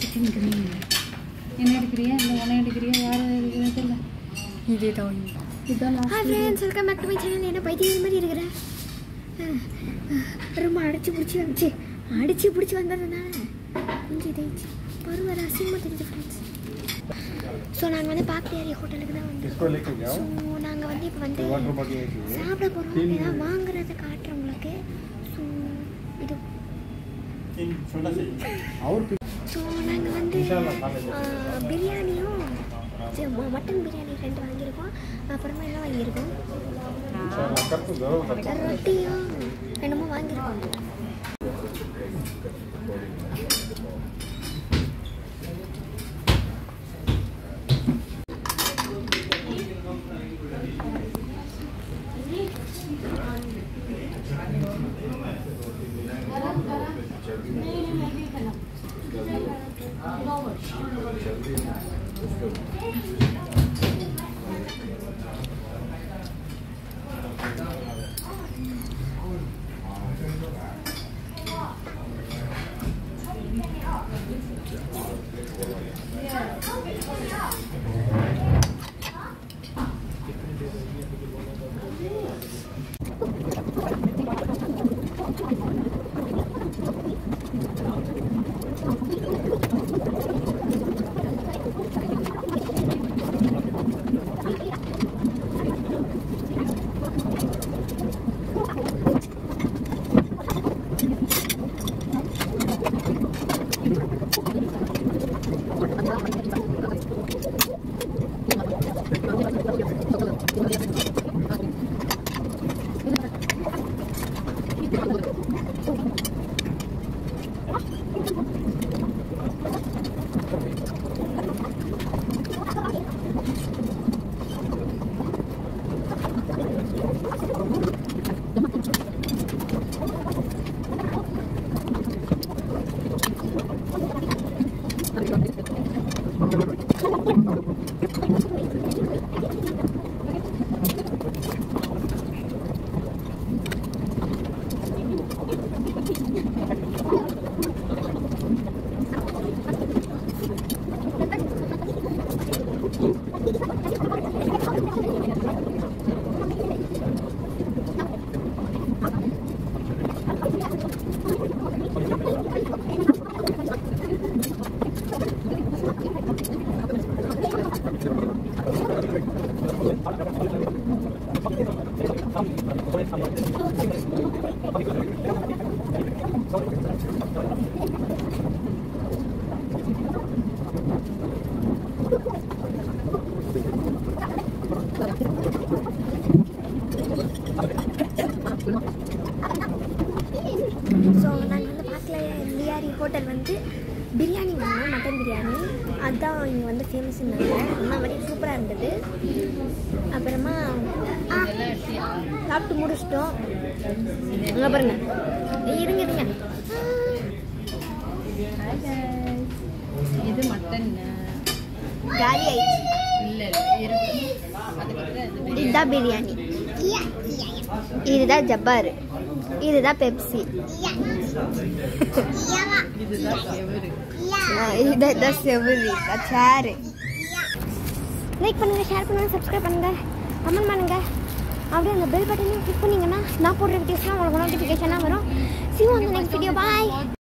Chicken gravy என்ன எடுக்கிறியா இல்லை உன எடுக்கிறியா யார் எடுக்கிறது இல்லை இதே தான் இதுதான் hi last friends welcome back to my channel என்ன பைத்தியம் மாதிரி இருக்கிறேன் அஹ், அஹ், ரொம்ப அடிச்சு பிடிச்சி வந்துச்சு அடிச்சு பிடிச்சி வந்ததுனால கொஞ்சம் இதாயிடுச்சு பரவாயில்ல அசிங்கமாக தெரியுது ஃப்ரெண்ட்ஸ் ஸோ நாங்கள் வந்து பாக்டியாரி ஹோட்டலுக்கு தான் इसको வந்தோம் लेके जाओ ஸோ நாங்கள் வந்து இப்போ வந்து वाटर बॉटल चाहिए சாப்பிட போகிறோம் ஏதாவது வாங்குறத காட்டுறோம் உங்களுக்கு ஸோ இது छोटा चाहिए और ஸோ நாங்கள் வந்து இன்ஷால்லா, காலையில. ஆஹ், பிரியாணியும் சி- ம- மட்டன் பிரியாணி ரெண்டு வாங்கியிருக்கோம் அப்புறமா என்ன வாங்கியிருக்கோம் इंशाल्लाह कर तो जरूर करता ரொட்டியும் என்னமோ வாங்கியிருக்கோம் ஸோ நாங்கள் வந்து பார்க்கல லியாரி ஹோட்டல் வந்து பிரியாணி வாங்கினோம் மட்டன் பிரியாணி அதுதான் இங்கே வந்து ஃபேமஸ்னாங்க அண்ணா மாதிரி சூப்பராக இருந்தது அப்புறமா ஆ, சாப்பிட்டு முடிச்சிட்டோம் அங்கே பாருங்க ஏய், இருங்க இருங்க இது மட்டன் காலி ஆயிடுச்சு இல்லை இருக்கு அதுக்கப்புறம் இது இதுதான் பிரியாணி இதுதான் ஜப்பார் இதுதான் பெப்சி இதுதான் எவரு இதுதான் செவ்வரி சேரு லைக் பண்ணுங்க ஷேர் பண்ணுங்க சப்ஸ்கிரைப் பண்ணுங்க கமெண்ட் பண்ணுங்க அப்படியே அந்த பெல் பட்டனையும் கிளிக் பண்ணீங்கன்னா நான் போடுற வீடியோஸ்லாம் உங்களுக்கு நோட்டிஃபிகேஷனாக வரும் சி அந்த நெக்ஸ்ட் வீடியோ பாய்